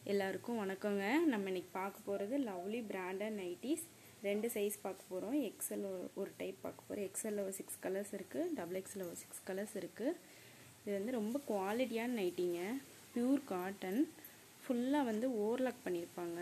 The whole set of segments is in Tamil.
எல்லாருக்கும் வணக்கங்க நம்ம இன்னைக்கு பார்க்க போகிறது லவ்லி பிராண்டட் நைட்டிஸ் ரெண்டு சைஸ் பார்க்க போகிறோம் எக்ஸல் ஒரு டைப் பார்க்க போகிறோம் எக்ஸலில் ஒரு சிக்ஸ் கலர்ஸ் இருக்குது டபுள் எக்ஸில் ஒரு சிக்ஸ் கலர்ஸ் இருக்குது இது வந்து ரொம்ப குவாலிட்டியான நைட்டிங்க பியூர் காட்டன் ஃபுல்லாக வந்து ஓவர்லாக் பண்ணியிருப்பாங்க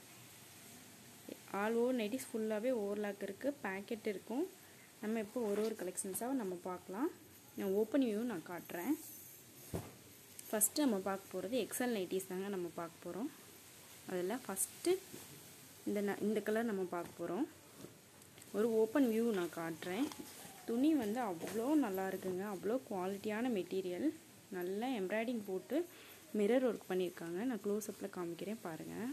ஆல் ஓவர் நைட்டிஸ் ஃபுல்லாகவே ஓவர்லாக் இருக்குது பேக்கெட் இருக்கும் நம்ம இப்போ ஒரு ஒரு கலெக்ஷன்ஸாக நம்ம பார்க்கலாம் நான் ஓப்பன் வியூ நான் காட்டுறேன் ஃபஸ்ட்டு நம்ம பார்க்க போகிறது எக்ஸல் நைட்டிஸ் தாங்க நம்ம பார்க்க போகிறோம் அதில் ஃபஸ்ட்டு இந்த ந இந்த கலர் நம்ம பார்க்க போகிறோம் ஒரு ஓப்பன் வியூ நான் காட்டுறேன் துணி வந்து அவ்வளோ நல்லா இருக்குங்க அவ்வளோ குவாலிட்டியான மெட்டீரியல் நல்லா எம்ப்ராய்டிங் போட்டு மிரர் ஒர்க் பண்ணியிருக்காங்க நான் க்ளோஸ்அப்பில் காமிக்கிறேன் பாருங்கள்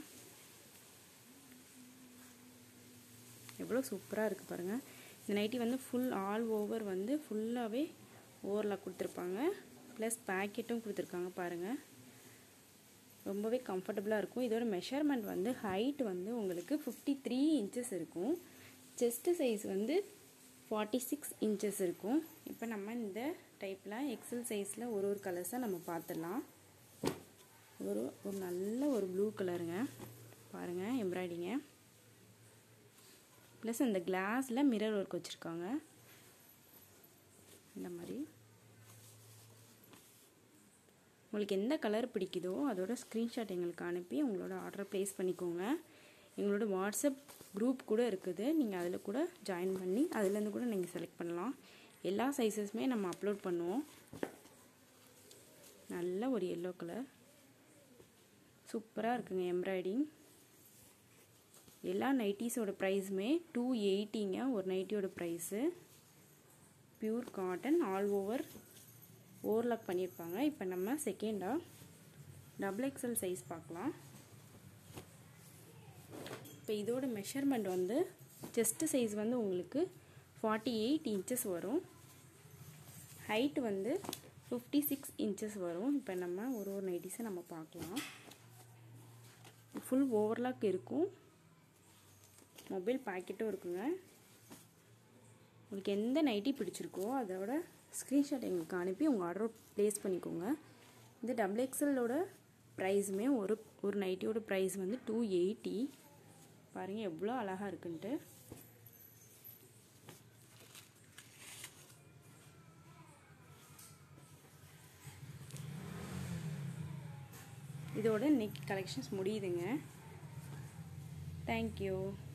எவ்வளோ சூப்பராக இருக்குது பாருங்கள் இந்த நைட்டி வந்து ஃபுல் ஆல் ஓவர் வந்து ஃபுல்லாகவே ஓவர்லாக் கொடுத்துருப்பாங்க ப்ளஸ் பேக்கெட்டும் கொடுத்துருக்காங்க பாருங்கள் ரொம்பவே கம்ஃபர்டபுளாக இருக்கும் இதோட மெஷர்மெண்ட் வந்து ஹைட் வந்து உங்களுக்கு ஃபிஃப்டி த்ரீ இன்ச்சஸ் இருக்கும் செஸ்ட்டு சைஸ் வந்து ஃபார்ட்டி சிக்ஸ் இன்ச்சஸ் இருக்கும் இப்போ நம்ம இந்த டைப்பில் எக்ஸல் சைஸில் ஒரு ஒரு கலர்ஸாக நம்ம பார்த்துடலாம் ஒரு ஒரு நல்ல ஒரு ப்ளூ கலருங்க பாருங்கள் எம்ப்ராய்டிங்க ப்ளஸ் அந்த கிளாஸில் மிரர் ஒர்க் வச்சுருக்காங்க இந்த மாதிரி உங்களுக்கு எந்த கலர் பிடிக்குதோ அதோட ஸ்க்ரீன்ஷாட் எங்களுக்கு அனுப்பி உங்களோட ஆர்டர் ப்ளேஸ் பண்ணிக்கோங்க எங்களோட வாட்ஸ்அப் குரூப் கூட இருக்குது நீங்கள் அதில் கூட ஜாயின் பண்ணி அதுலேருந்து கூட நீங்கள் செலக்ட் பண்ணலாம் எல்லா சைஸஸுமே நம்ம அப்லோட் பண்ணுவோம் நல்ல ஒரு எல்லோ கலர் சூப்பராக இருக்குங்க எம்ப்ராய்டிங் எல்லா நைட்டிஸோட ப்ரைஸுமே டூ எயிட்டிங்க ஒரு நைட்டியோட price pure cotton all over overlock பண்ணியிருப்பாங்க இப்போ நம்ம செகண்டாக டபுள் எக்ஸல் சைஸ் பார்க்கலாம் இப்போ இதோட மெஷர்மெண்ட் வந்து செஸ்ட்டு சைஸ் வந்து உங்களுக்கு ஃபார்ட்டி எயிட் இன்ச்சஸ் வரும் ஹைட் வந்து ஃபிஃப்டி சிக்ஸ் இன்ச்சஸ் வரும் இப்போ நம்ம ஒரு ஒரு நைட்டிஸை நம்ம பார்க்கலாம் ஃபுல் ஓவர்லாக் இருக்கும் மொபைல் பேக்கெட்டும் இருக்குங்க உங்களுக்கு எந்த நைட்டி பிடிச்சிருக்கோ அதோட ஸ்க்ரீன்ஷாட் எங்களுக்கு அனுப்பி உங்கள் ஆர்டர் ப்ளேஸ் பண்ணிக்கோங்க இந்த டபுள் எக்ஸலோட ப்ரைஸுமே ஒரு ஒரு நைட்டியோட ப்ரைஸ் வந்து டூ எயிட்டி பாருங்கள் எவ்வளோ அழகாக இருக்குன்ட்டு இதோட நெக் கலெக்ஷன்ஸ் முடியுதுங்க தேங்க்யூ